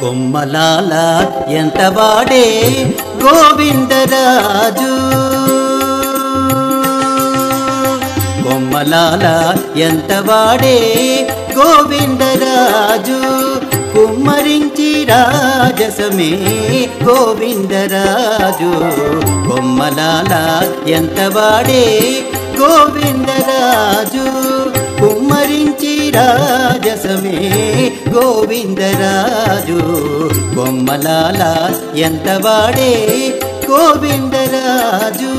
కొమ్మలాల ఎంత వాడే గోవిందరాజు కొమ్మలాల ఎంత వాడే గోవిందరాజు కుమ్మరించి రాజసమే గోవిందరాజు కొమ్మలాల ఎంత వాడే గోవిందరాజు కుమ్మరించి రాజసమే గోవిందరాజు బొమ్మలాల ఎంత వాడే గోవిందరాజు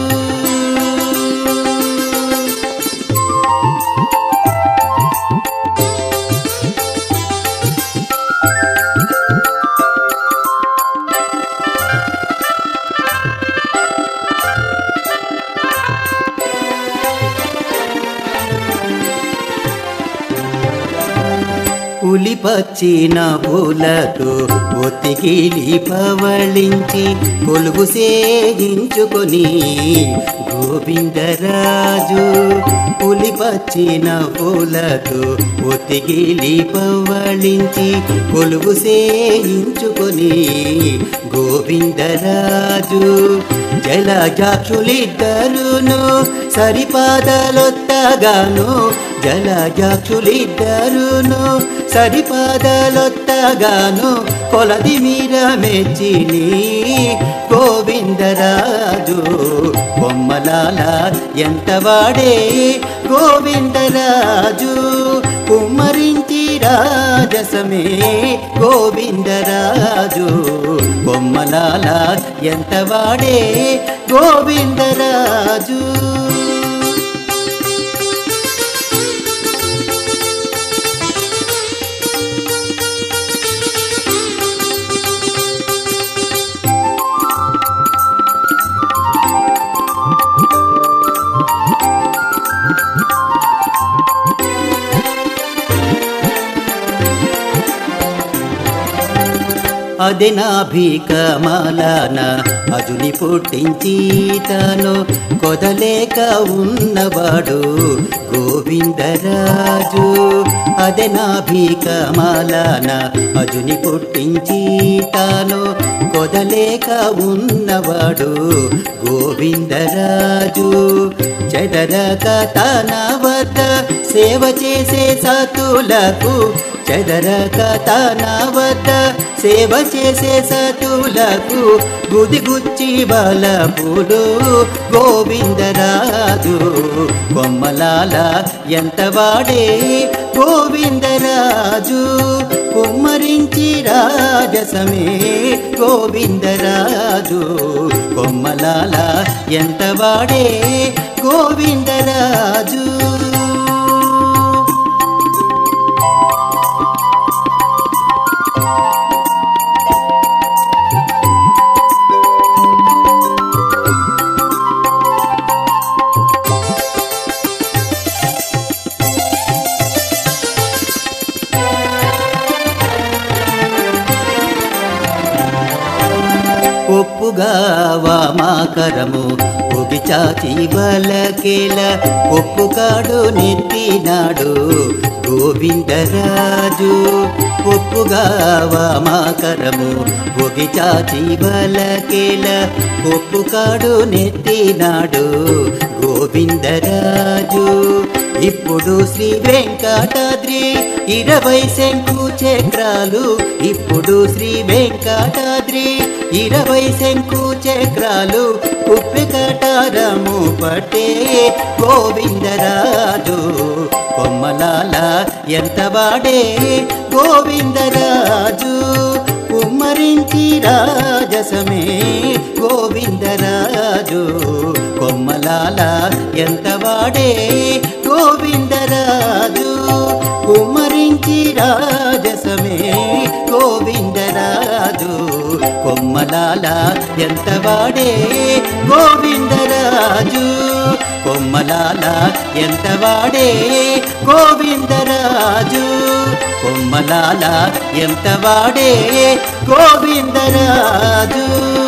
ఉలిపచ్చిన పూలతో ఒత్తికిలి పవళించి కొలుగు సేగించుకొని గోవిందరాజు ఉలిపచ్చిన పూలతో ఒత్తికిలి పవళించి కొలుగు సేయించుకొని గోవిందరాజు జలజాక్షులిద్దరును సరిపాదలొత్తగాను జలజాక్షులిద్దరును సరిపాదలొత్తగాను కొలది మీర మెచ్చిని గోవిందరాజు బొమ్మలాల ఎంత వాడే గోవిందరాజు కుమ్మరించి రాజసమే గోవిందరాజు బొమ్మలాల ఎంత వాడే గోవిందరాజు అది నా భీకమాలన అజుని పుట్టించి తాను కొదలేక ఉన్నవాడు గోవిందరాజు అదే నా భీకమాలన అజుని పుట్టించి తాను కొదలేక ఉన్నవాడు గోవిందరాజు చెదరక తన వద్ద సేవ చేసే సతులకు చెదరక తన వద్ద సేవ చేసే సతులకు గుదిగుచ్చి బలపుడు గోవిందరాజు కొమ్మలాల ఎంత వాడే గోవిందరాజు కుమ్మరించి రాజసమే గోవిందరాజు కొమ్మలాల ఎంత వాడే గోవిందరాజు ఒప్పుగా వామాకరము ఒగి చాచి బలకేల ఒప్పుకాడు నెత్తినాడు గోవిందరాజు ఒప్పుగా వామాకరము ఒగి చాచి బలకేల ఒప్పుకాడు నెత్తినాడు గోవిందరాజు ఇప్పుడు శ్రీ వెంకటాద్రి ఇరవై శంకు చక్రాలు ఇప్పుడు శ్రీ వెంకటాద్రి ఇరవై శంకు చక్రాలు కుప్పికటారము పట్టే గోవిందరాజు కొమ్మలాల ఎంత వాడే గోవిందరాజు కుమ్మరించి రాజసమే గోవిందరాజు కొమ్మలాల ఎంత వాడే గోవిందరాజు కుమ్మరించి రాజసమే గోవిందరాజు కొమ్మలాల ఎంత వాడే గోవిందరాజు కొమ్మలాల ఎంత వాడే గోవిందరాజు కొమ్మలాల ఎంత వాడే గోవిందరాజు